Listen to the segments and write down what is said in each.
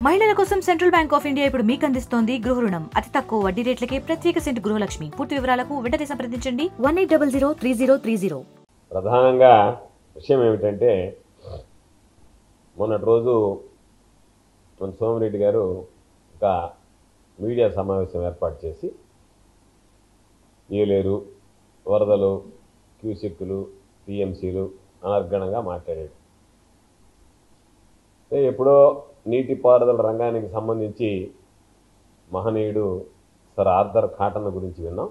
మహిళల కోసం central bank of India ఇప్పుడు మీకు అందిస్తోంది గృహ రుణం అతి తక్కువ వడ్డీ రేట్లకే ప్రత్యేక సెంటు గృహలక్ష్మి పూర్తి వివరాలకు వెంటనే సంప్రదించండి one eight double zero three zero three zero ప్రధానంగా విషయం ఏమిటంటే మొన్నటి రోజు మన సోమిరెడ్డి గారు ఒక మీడియా సమావేశం ఏర్పాటు చేసి ఏలేరు వరదలు క్యూసెక్కులు టీఎంసీలు అనర్గణంగా మాట్లాడాడు అంటే ఎప్పుడో నీటిపారుదల రంగానికి సంబంధించి మహనీయుడు సర్ ఆర్థర్ కాటన్ గురించి విన్నాం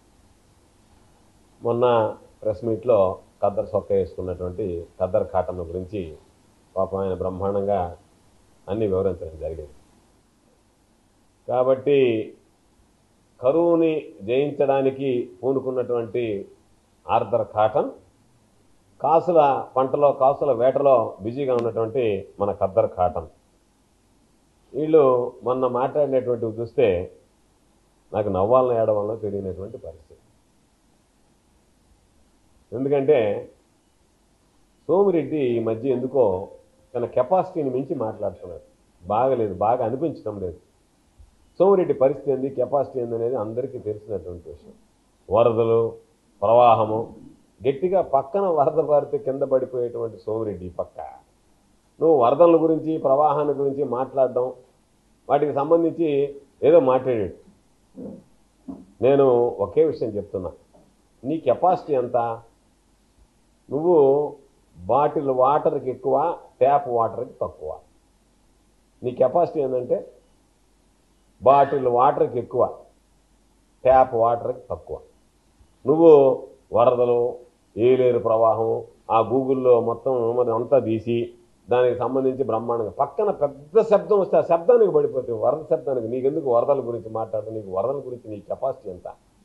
మొన్న ప్రెస్ మీట్లో ఖద్దర్ సొక్క వేసుకున్నటువంటి ఖద్దర్ కాటన్ గురించి పాపం ఆయన బ్రహ్మాండంగా అన్ని వివరించడం జరిగింది కాబట్టి కరువుని జయించడానికి పూనుకున్నటువంటి ఆర్థర్ కాటన్ కాసుల పంటలో కాసుల వేటలో బిజీగా ఉన్నటువంటి మన ఖద్దర్ కాటన్ వీళ్ళు మొన్న మాట్లాడినటువంటివి చూస్తే నాకు నవ్వాలని ఏడవాలో తెలియనటువంటి పరిస్థితి ఎందుకంటే సోమిరెడ్డి ఈ మధ్య ఎందుకో తన కెపాసిటీని మించి మాట్లాడుతున్నాడు బాగలేదు బాగా అనిపించడం లేదు సోమిరెడ్డి పరిస్థితి ఏంది కెపాసిటీ ఏంది అనేది అందరికీ తెలిసినటువంటి విషయం వరదలు ప్రవాహము గట్టిగా పక్కన వరద పారితే కింద పడిపోయేటువంటి సోమిరెడ్డి ఈ పక్క నువ్వు వరదల గురించి ప్రవాహాన్ని గురించి మాట్లాడడం వాటికి సంబంధించి ఏదో మాట్లాడాడు నేను ఒకే విషయం చెప్తున్నా నీ కెపాసిటీ ఎంత నువ్వు బాటిల్ వాటర్కి ఎక్కువ ట్యాప్ వాటర్కి తక్కువ నీ కెపాసిటీ ఏంటంటే బాటిల్ వాటర్కి ఎక్కువ ట్యాప్ వాటర్కి తక్కువ నువ్వు వరదలు ఏలేరు ప్రవాహం ఆ గూగుల్లో మొత్తం మరి అంతా తీసి దానికి సంబంధించి బ్రహ్మాండంగా పక్కన పెద్ద శబ్దం వస్తే ఆ శబ్దానికి పడిపోతే వరద శబ్దానికి నీకెందుకు వరదల గురించి మాట్లాడదు నీకు వరదల గురించి నీ కెపాసిటీ ఎంత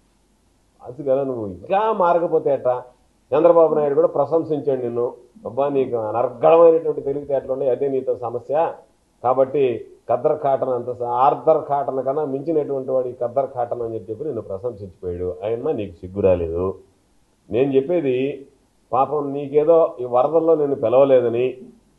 అది కదా నువ్వు ఇంకా మారకపోతే ఎట్ట చంద్రబాబు నాయుడు కూడా ప్రశంసించాడు నిన్ను అబ్బా నీకు అనర్గళమైనటువంటి తెలివితేటలు ఉన్నాయి అదే నీతో సమస్య కాబట్టి ఖద్దర్ కాటన్ అంత స- ఆర్దర్ కాటన్ కన్నా మించినటువంటి వాడు ఈ ఖద్దర్ కాటన్ అని చెప్పి నిన్ను ప్రశంసించిపోయాడు అయినా నీకు సిగ్గు రాలేదు నేను చెప్పేది పాపం నీకేదో ఈ వరదల్లో నేను పిలవలేదని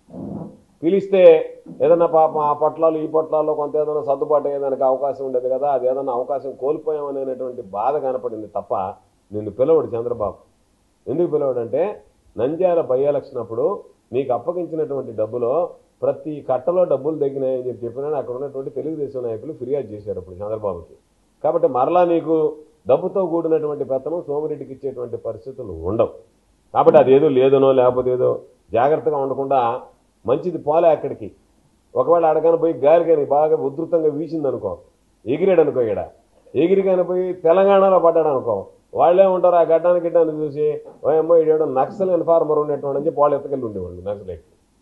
పిలిస్తే ఏదైనా పాపం ఆ పొట్లాలు ఈ పొట్లాల్లో కొంత ఏదైనా సర్దుబాటు అయ్యేదానికి అవకాశం ఉండేది కదా అది ఏదైనా అవకాశం కోల్పోయామనేటువంటి బాధ కనపడింది తప్ప నిన్ను పిలవడు చంద్రబాబు ఎందుకు పిలవడంటే నంద్యాల బై ఎలక్షన్ అప్పుడు నీకు అప్పగించినటువంటి డబ్బులో ప్రతి కట్టలో డబ్బులు తగ్గినాయని చెప్పి చెప్పినా అక్కడ ఉన్నటువంటి తెలుగుదేశం నాయకులు ఫిర్యాదు చేశారు అప్పుడు చంద్రబాబుకి కాబట్టి మరలా నీకు డబ్బుతో కూడినటువంటి పెత్తనం సోమిరెడ్డికి ఇచ్చేటువంటి పరిస్థితులు ఉండవు కాబట్టి అదేదో లేదనో లేకపోతే ఏదో జాగ్రత్తగా ఉండకుండా మంచిది పోలే అక్కడికి ఒకవేళ అడగని పోయి గాలి కానీ బాగా ఉధృతంగా వీసింది అనుకో ఎగిరాడు అనుకో ఇక్కడ ఎగిరి కానీ పోయి తెలంగాణలో పడ్డాడు అనుకో వాళ్ళే ఉంటారు ఆ గడ్డానికి గిడ్డాన్ని చూసి ఓయమ్మో ఈడేడో నక్సల్ ఇన్ఫార్మర్ ఉన్నటువంటి అని చెప్పి వాళ్ళు ఎత్తకెళ్ళి ఉండేవాళ్ళు నక్సలైట్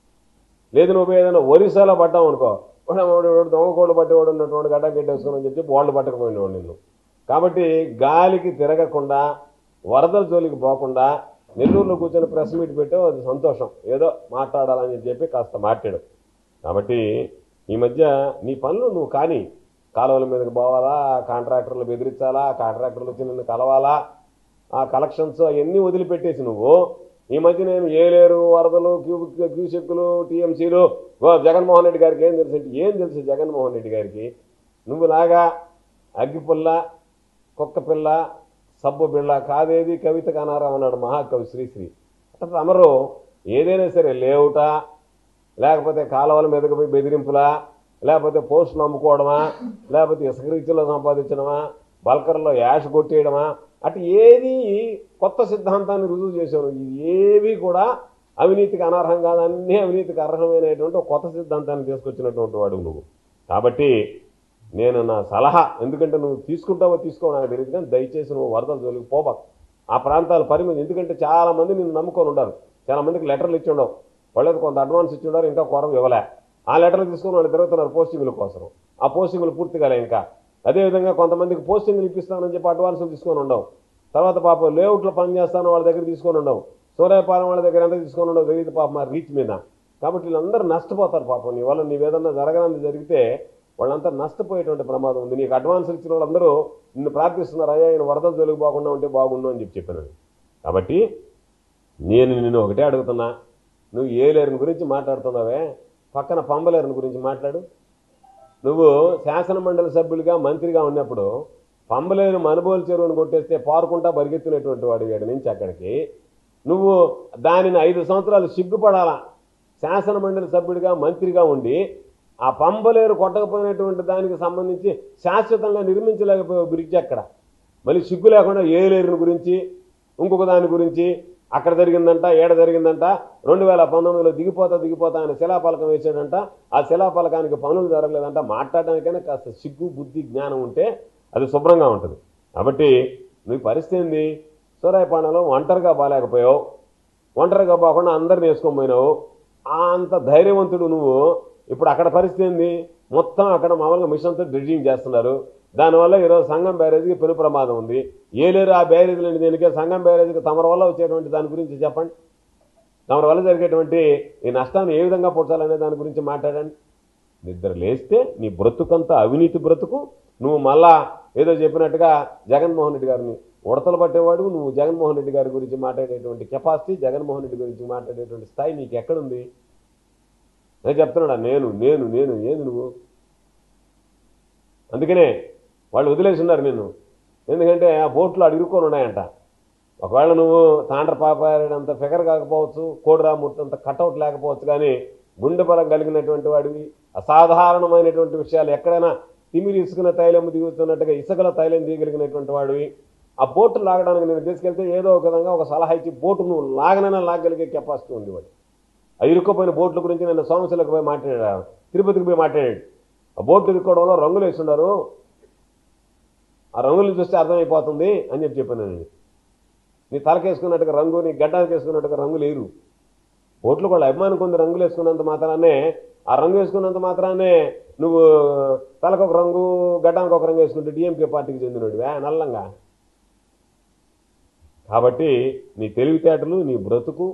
లేదు నువ్వు పోయి ఏదైనా ఒరిస్సాలో పడ్డావు అనుకో వాడు వాడు వాడు దొంగకోళ్ళు పట్టేవాడు ఉన్నటువంటి గడ్డ గిడ్డేసుకుని అని చెప్పి వాళ్ళు పట్టకపోయినవాడు నిన్ను కాబట్టి గాలికి తిరగకుండా వరదల జోలికి పోకుండా నెల్లూరులో కూర్చొని ప్రెస్ మీట్ పెట్టావు అది సంతోషం ఏదో మాట్లాడాలని చెప్పి కాస్త మాట్లాడు కాబట్టి ఈ మధ్య నీ పనులు నువ్వు కానీ కాలువల మీదకి పోవాలా కాంట్రాక్టర్లు బెదిరించాలా కాంట్రాక్టర్లు వచ్చి నిన్ను కలవాలా ఆ కలెక్షన్స్ అవన్నీ వదిలిపెట్టేసి నువ్వు ఈ మధ్య నేను ఏలేరు వరదలు క్యూ క్యూసెక్కులు టీఎంసీలు ఓ జగన్మోహన్ రెడ్డి గారికి ఏం తెలుసు అంటే ఏం తెలుసు జగన్మోహన్ రెడ్డి గారికి నువ్వు లాగా అగ్గిపుల్ల కుక్క పిల్ల సబ్బు బిళ్ళ కాదేది కవిత కానారా అన్నాడు మహాకవి శ్రీశ్రీ అట్లా అమరు ఏదైనా సరే లేవుటా లేకపోతే కాలువల మీదకి పోయి బెదిరింపులా లేకపోతే పోస్టులు అమ్ముకోవడమా లేకపోతే ఇసుక రీతిలో సంపాదించడమా బల్కర్లో యాష్ కొట్టేయడమా అటు ఏది కొత్త సిద్ధాంతాన్ని రుజువు చేశారు ఇది ఏవి కూడా అవినీతికి అనర్హం కాదు అన్నీ అవినీతికి అర్హమైనటువంటి ఒక కొత్త సిద్ధాంతాన్ని తీసుకొచ్చినటువంటి వాడు నువ్వు కాబట్టి నేను నా సలహా ఎందుకంటే నువ్వు తీసుకుంటావో తీసుకో నాకు తెలియదు కానీ దయచేసి నువ్వు వరదల జోలికి పోబాకు ఆ ప్రాంతాల పరిమితి ఎందుకంటే చాలా మంది నిన్ను నమ్ముకొని ఉండరు చాలా మందికి లెటర్లు ఇచ్చి ఉండవు వాళ్ళకి కొంత అడ్వాన్స్ ఇచ్చి ఉండరు ఇంకా కొరం ఇవ్వలే ఆ లెటర్లు తీసుకొని వాళ్ళు తిరుగుతున్నారు పోస్టింగుల కోసం ఆ పోస్టింగులు పూర్తి కాలే ఇంకా అదేవిధంగా కొంతమందికి పోస్టింగులు ఇప్పిస్తానని చెప్పి అడ్వాన్సులు తీసుకొని ఉండవు తర్వాత పాపం లేఅవుట్లో పని చేస్తాను వాళ్ళ దగ్గర తీసుకొని ఉండవు సూర్యపాలెం వాళ్ళ దగ్గర ఎంత తీసుకొని ఉండవు తెలియదు పాపం ఆ రీచ్ మీద కాబట్టి వీళ్ళందరూ నష్టపోతారు పాపం నీ వల్ల నీవేదన్నా జరగనంది జరిగితే వాళ్ళంతా నష్టపోయేటువంటి ప్రమాదం ఉంది నీకు అడ్వాన్స్ ఇచ్చిన వాళ్ళందరూ నిన్ను ప్రార్థిస్తున్నారు అయ్యా ఆయన వరదల జోలికి బాగుండా ఉంటే బాగుండు అని చెప్పి చెప్పాను కాబట్టి నేను నిన్ను ఒకటే అడుగుతున్నా నువ్వు ఏలేరుని గురించి మాట్లాడుతున్నావే పక్కన పంబలేరుని గురించి మాట్లాడు నువ్వు శాసన మండలి సభ్యులుగా మంత్రిగా ఉన్నప్పుడు పంబలేని మనుబోలు చెరువును కొట్టేస్తే పారుకుంటా పరిగెత్తినటువంటి వాడు ఇక్కడి నుంచి అక్కడికి నువ్వు దానిని ఐదు సంవత్సరాలు సిగ్గుపడాలా శాసన మండలి సభ్యుడిగా మంత్రిగా ఉండి ఆ పంబలేరు కొట్టకపోయినటువంటి దానికి సంబంధించి శాశ్వతంగా నిర్మించలేకపోయావు బ్రిడ్జ్ అక్కడ మళ్ళీ సిగ్గు లేకుండా ఏలేరుని గురించి ఇంకొక దాని గురించి అక్కడ జరిగిందంట ఏడ జరిగిందంట రెండు వేల పంతొమ్మిదిలో దిగిపోతా దిగిపోతా ఆయన శిలాపలకం వేసాడంట ఆ శిలాపలకానికి పనులు జరగలేదంట మాట్లాడడానికైనా కాస్త సిగ్గు బుద్ధి జ్ఞానం ఉంటే అది శుభ్రంగా ఉంటుంది కాబట్టి నీ పరిస్థితి ఏంది సూరాయపాండలో ఒంటరిగా బాగాలేకపోయావు ఒంటరిగా పోకుండా అందరిని వేసుకొని పోయినావు ఆ అంత ధైర్యవంతుడు నువ్వు ఇప్పుడు అక్కడ పరిస్థితి ఏంది మొత్తం అక్కడ మామూలుగా మిషన్తో డ్రిడ్జింగ్ చేస్తున్నారు దానివల్ల ఈరోజు సంఘం బ్యారేజ్కి పెను ప్రమాదం ఉంది ఏ లేరు ఆ బ్యారేజ్ లేని దీనికే సంఘం బ్యారేజ్కి తమర వల్ల వచ్చేటువంటి దాని గురించి చెప్పండి తమర వల్ల జరిగేటువంటి ఈ నష్టాన్ని ఏ విధంగా పుట్టాలనే దాని గురించి మాట్లాడండి నిద్ర లేస్తే నీ బ్రతుకంతా అవినీతి బ్రతుకు నువ్వు మళ్ళా ఏదో చెప్పినట్టుగా జగన్మోహన్ రెడ్డి గారిని ఉడతలు పట్టేవాడు నువ్వు జగన్మోహన్ రెడ్డి గారి గురించి మాట్లాడేటువంటి కెపాసిటీ జగన్మోహన్ రెడ్డి గురించి మాట్లాడేటువంటి స్థాయి నీకు ఎక్కడుంది నేను చెప్తున్నాడా నేను నేను నేను ఏంది నువ్వు అందుకనే వాళ్ళు వదిలేసి ఉన్నారు నిన్ను ఎందుకంటే ఆ బోట్లు అడుగుకొని ఉన్నాయంట ఒకవేళ నువ్వు తాండ్ర పాపాడంత ఫిగర్ కాకపోవచ్చు కోడిరామూర్తి అంత కటౌట్ లేకపోవచ్చు కానీ గుండె బలం కలిగినటువంటి వాడివి అసాధారణమైనటువంటి విషయాలు ఎక్కడైనా తిమిరి ఇసుకున్న తైలం దిగుతున్నట్టుగా ఇసుకల తైలం దిగలిగినటువంటి వాడివి ఆ బోటు లాగడానికి నేను తీసుకెళ్తే ఏదో ఒక విధంగా ఒక సలహా ఇచ్చి బోటు నువ్వు లాగనైనా లాగలిగే కెపాసిటీ ఉంది వాడు ఆ ఇరుక్కుపోయిన బోట్ల గురించి నేను సోమశిలకు పోయి మాట్లాడాడు తిరుపతికి పోయి మాట్లాడాడు ఆ బోట్లు ఇరుక్కోవడంలో రంగులు వేస్తున్నారు ఆ రంగులు చూస్తే అర్థమైపోతుంది అని చెప్పి చెప్పాను నేను నీ తలకేసుకున్నట్టుగా రంగు నీ గడ్డానికి వేసుకున్నట్టుగా రంగు లేరు ఓట్లు కూడా అభిమానం కొంది రంగులు వేసుకున్నంత మాత్రానే ఆ రంగు వేసుకున్నంత మాత్రానే నువ్వు తలకు ఒక రంగు గడ్డానికి ఒక రంగు వేసుకుంటే డిఎంకే పార్టీకి చెందినోడివే నల్లంగా కాబట్టి నీ తెలివితేటలు నీ బ్రతుకు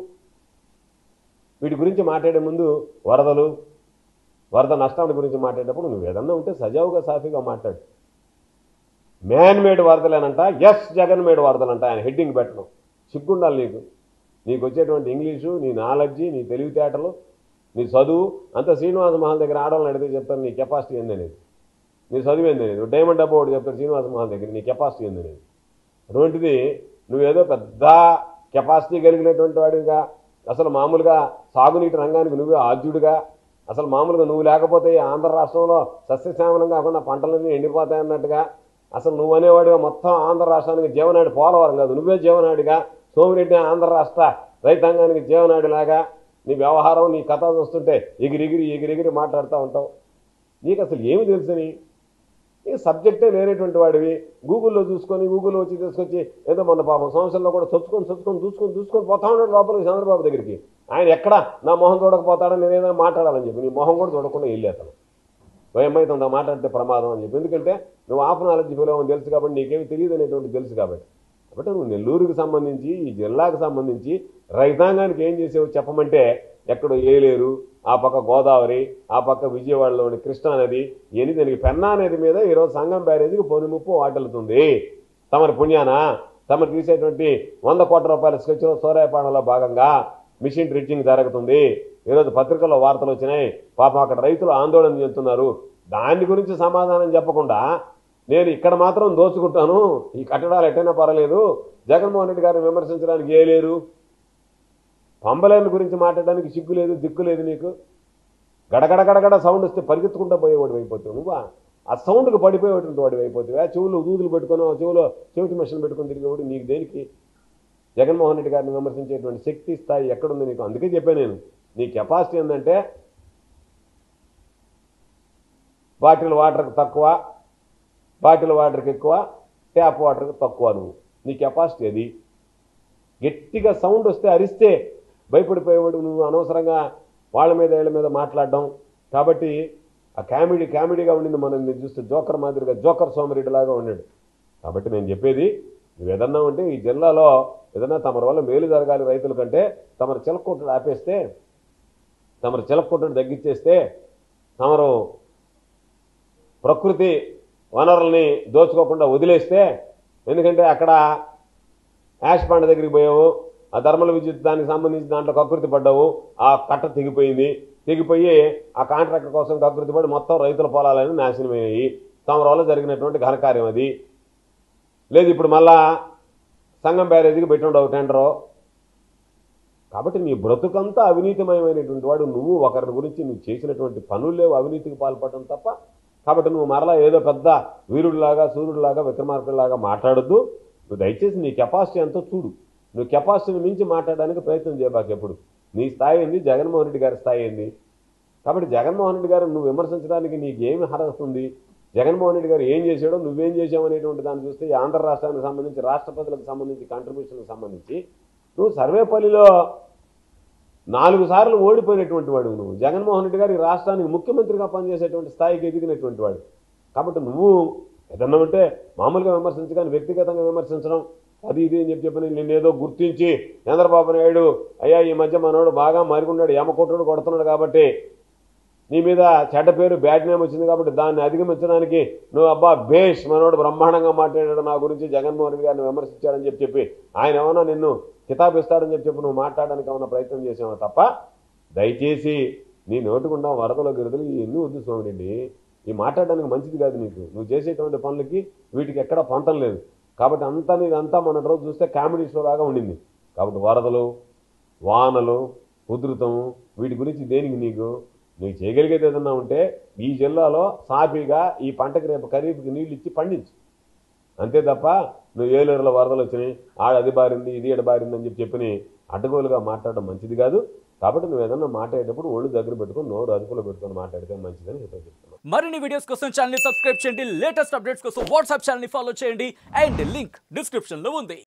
వీటి గురించి మాట్లాడే ముందు వరదలు వరద నష్టాల గురించి మాట్లాడేటప్పుడు నువ్వు ఏదన్నా ఉంటే సజావుగా సాఫీగా మాట్లాడు మ్యాన్ మేడ్ వరదలేనంట ఎస్ జగన్ మేడ్ వరదలంట ఆయన హెడ్డింగ్ పెట్టడం సిగ్గుండాలి నీకు నీకు వచ్చేటువంటి ఇంగ్లీషు నీ నాలెడ్జి నీ తెలివితేటలు నీ చదువు అంత శ్రీనివాస మహల్ దగ్గర ఆడవాళ్ళని అడిగితే చెప్తారు నీ కెపాసిటీ ఏందనేది నీ చదువు ఏందనేది డైమండ్ డబ్బా ఒకటి చెప్తారు శ్రీనివాస మహల్ దగ్గర నీ కెపాసిటీ ఏందనేది అటువంటిది నువ్వేదో పెద్ద కెపాసిటీ కలిగినటువంటి వాడిగా అసలు మామూలుగా సాగునీటి రంగానికి నువ్వే ఆద్యుడిగా అసలు మామూలుగా నువ్వు లేకపోతే ఈ ఆంధ్ర రాష్ట్రంలో సస్యశ్యామలం కాకుండా పంటలన్నీ ఎండిపోతాయి అన్నట్టుగా అసలు నువ్వు అనేవాడిగా మొత్తం ఆంధ్ర రాష్ట్రానికి జీవనాడి పోలవరం కాదు నువ్వే జీవనాడిగా సోమిరెడ్డి ఆంధ్ర రాష్ట్ర రైతాంగానికి జీవనాడిలాగా నీ వ్యవహారం నీ కథ చూస్తుంటే ఎగిరిగిరి ఎగిరిగిరి మాట్లాడుతూ ఉంటావు నీకు అసలు ఏమి తెలుసని నీకు సబ్జెక్టే లేనటువంటి వాడివి గూగుల్లో చూసుకొని గూగుల్లో వచ్చి తీసుకొచ్చి ఏదో మొన్న పాపం సంవత్సరంలో కూడా చొచ్చుకొని చొచ్చుకొని చూసుకొని చూసుకొని పోతా ఉన్నాడు లోపలికి చంద్రబాబు దగ్గరికి ఆయన ఎక్కడ నా మొహం చూడకపోతాడని నేనేదో మాట్లాడాలని చెప్పి నీ మొహం కూడా చూడకుండా వెళ్ళేతాను భయమైతే అంత మాట్లాడితే ప్రమాదం అని చెప్పి ఎందుకంటే నువ్వు ఆఫ్ నాలెడ్జ్ ఫీల్ అని తెలుసు కాబట్టి నీకేమి తెలియదు అనేటువంటి తెలుసు కాబట్టి కాబట్టి నువ్వు నెల్లూరుకి సంబంధించి ఈ జిల్లాకు సంబంధించి రైతాంగానికి ఏం చేసావు చెప్పమంటే ఎక్కడో ఏలేరు ఆ పక్క గోదావరి ఆ పక్క విజయవాడలోని కృష్ణా నది ఇవన్నీ దానికి పెన్నా నది మీద ఈరోజు సంగం బ్యారేజీకి పొని ముప్పు వాటిల్లుతుంది తమరి పుణ్యాన తమరు తీసేటువంటి వంద కోట్ల రూపాయల స్కెచ్లో సూర్యాపాడంలో భాగంగా మిషన్ డ్రిడ్జింగ్ జరుగుతుంది ఈరోజు పత్రికల్లో వార్తలు వచ్చినాయి పాపం అక్కడ రైతులు ఆందోళన చెందుతున్నారు దాని గురించి సమాధానం చెప్పకుండా నేను ఇక్కడ మాత్రం దోచుకుంటాను ఈ కట్టడాలు ఎట్టైనా పర్వాలేదు జగన్మోహన్ రెడ్డి గారిని విమర్శించడానికి ఏ లేరు పంబలేని గురించి మాట్లాడడానికి సిగ్గు లేదు దిక్కు లేదు నీకు గడగడ గడగడ సౌండ్ వస్తే పరిగెత్తుకుంటూ పోయేవాడు అయిపోతావు నువ్వు ఆ సౌండ్కి పడిపోయేటువంటి వాడు అయిపోతావు ఆ చెవులు దూదులు పెట్టుకొని ఆ చెవులో చెవిటి మిషన్ పెట్టుకొని తిరిగేవాడు నీకు దేనికి జగన్మోహన్ రెడ్డి గారిని విమర్శించేటువంటి శక్తి స్థాయి ఎక్కడుంది నీకు అందుకే చెప్పాను నేను నీ కెపాసిటీ ఏంటంటే బాటిల్ వాటర్కి తక్కువ బాటిల్ వాటర్కి ఎక్కువ ట్యాప్ వాటర్కి తక్కువ నువ్వు నీ కెపాసిటీ అది గట్టిగా సౌండ్ వస్తే అరిస్తే భయపడిపోయేవాడు నువ్వు అనవసరంగా వాళ్ళ మీద వీళ్ళ మీద మాట్లాడడం కాబట్టి ఆ కామెడీ కామెడీగా ఉండింది మనం మీరు చూస్తే జోకర్ మాదిరిగా జోకర్ సోమరెడ్డి లాగా ఉన్నాడు కాబట్టి నేను చెప్పేది నువ్వు ఏదన్నా ఉంటే ఈ జిల్లాలో ఏదన్నా తమరి వల్ల మేలు జరగాలి రైతుల కంటే తమరు చిలకొట్టుడు ఆపేస్తే తమరు చిలకొట్టుడు తగ్గించేస్తే తమరు ప్రకృతి వనరుల్ని దోచుకోకుండా వదిలేస్తే ఎందుకంటే అక్కడ యాష్ పాండ దగ్గరికి పోయావు ఆ ధర్మల విద్యుత్ దానికి సంబంధించి దాంట్లో కకృతి పడ్డావు ఆ కట్ట తెగిపోయింది తెగిపోయి ఆ కాంట్రాక్టర్ కోసం కకృతి పడి మొత్తం రైతుల పొలాలని నాశనమయ్యాయి సంవరంలో జరిగినటువంటి ఘనకార్యం అది లేదు ఇప్పుడు మళ్ళా సంఘం బ్యారేజీకి పెట్టి ఉండవు టెండరు కాబట్టి నీ బ్రతుకంతా అవినీతిమయమైనటువంటి వాడు నువ్వు ఒకరి గురించి నువ్వు చేసినటువంటి పనులు లేవు అవినీతికి పాల్పడడం తప్ప కాబట్టి నువ్వు మరలా ఏదో పెద్ద వీరుడిలాగా సూర్యుడిలాగా విక్రమార్కుడిలాగా మాట్లాడొద్దు నువ్వు దయచేసి నీ కెపాసిటీ ఎంతో చూడు నువ్వు కెపాసిటీని మించి మాట్లాడడానికి ప్రయత్నం చేయబాకు ఎప్పుడు నీ స్థాయి ఏంది జగన్మోహన్ రెడ్డి గారి స్థాయి ఏంది కాబట్టి జగన్మోహన్ రెడ్డి గారు నువ్వు విమర్శించడానికి నీకు ఏమి అర్హత ఉంది జగన్మోహన్ రెడ్డి గారు ఏం చేశాడో నువ్వేం చేసావు అనేటువంటి దాన్ని చూస్తే ఈ ఆంధ్ర రాష్ట్రానికి సంబంధించి రాష్ట్ర ప్రజలకు సంబంధించి కాంట్రిబ్యూషన్కి సంబంధించి నువ్వు సర్వేపల్లిలో నాలుగు సార్లు ఓడిపోయినటువంటి వాడు నువ్వు జగన్మోహన్ రెడ్డి గారు ఈ రాష్ట్రానికి ముఖ్యమంత్రిగా పనిచేసేటువంటి స్థాయికి ఎదిగినటువంటి వాడు కాబట్టి నువ్వు ఏదన్నా ఉంటే మామూలుగా విమర్శించగానే వ్యక్తిగతంగా విమర్శించడం అది ఇది అని చెప్పి చెప్పని నిన్నేదో గుర్తించి చంద్రబాబు నాయుడు అయ్యా ఈ మధ్య మనోడు బాగా మారికున్నాడు యమకొట్టుడు కొడుతున్నాడు కాబట్టి నీ మీద చెడ్డ పేరు బ్యాడ్ నేమ్ వచ్చింది కాబట్టి దాన్ని అధిగమించడానికి నువ్వు అబ్బా బేష్ మనోడు బ్రహ్మాండంగా మాట్లాడాడు నా గురించి జగన్మోహన్ రెడ్డి గారిని విమర్శించాడని చెప్పి చెప్పి ఆయన ఏమన్నా నిన్ను కితాబిస్తాడని చెప్పి చెప్పి నువ్వు మాట్లాడడానికి ఏమన్నా ప్రయత్నం చేసావా తప్ప దయచేసి నీ నోటుకుండా వరదలో గిరదలు ఎన్ని వద్దు సోమిరెడ్డి ఈ మాట్లాడడానికి మంచిది కాదు నీకు నువ్వు చేసేటువంటి పనులకి వీటికి ఎక్కడ పొంతం లేదు కాబట్టి అంతా నీదంతా మన రోజు చూస్తే కామెడీ షో లాగా ఉండింది కాబట్టి వరదలు వానలు ఉధృతము వీటి గురించి దేనికి నీకు నీకు చేయగలిగేది ఏదన్నా ఉంటే ఈ జిల్లాలో సాఫీగా ఈ పంటకి రేపు ఖరీఫ్కి నీళ్ళు ఇచ్చి పండించు అంతే తప్ప నువ్వు ఏలూరులో వరదలు వచ్చినాయి ఆడ అది బారింది ఇది ఎడ బారింది అని చెప్పి చెప్పి అడ్డగోలుగా మాట్లాడడం మంచిది కాదు కాబట్టి నువ్వు ఏదన్నా మాట్లాడేటప్పుడు ఒళ్ళు దగ్గర పెట్టుకొని నోరు అదుపులో పెట్టుకొని మాట్లాడితే మంచిదని నేను చెప్తున్నాను మరిన్ని వీడియోస్ కోసం ఛానల్ ని సబ్స్క్రైబ్ చేయండి లేటెస్ట్ అప్డేట్స్ కోసం వాట్సాప్ ఛానల్ ని ఫాలో చేయండి అండ్ లింక్ డిస్క్రిప్షన్ లో ఉంది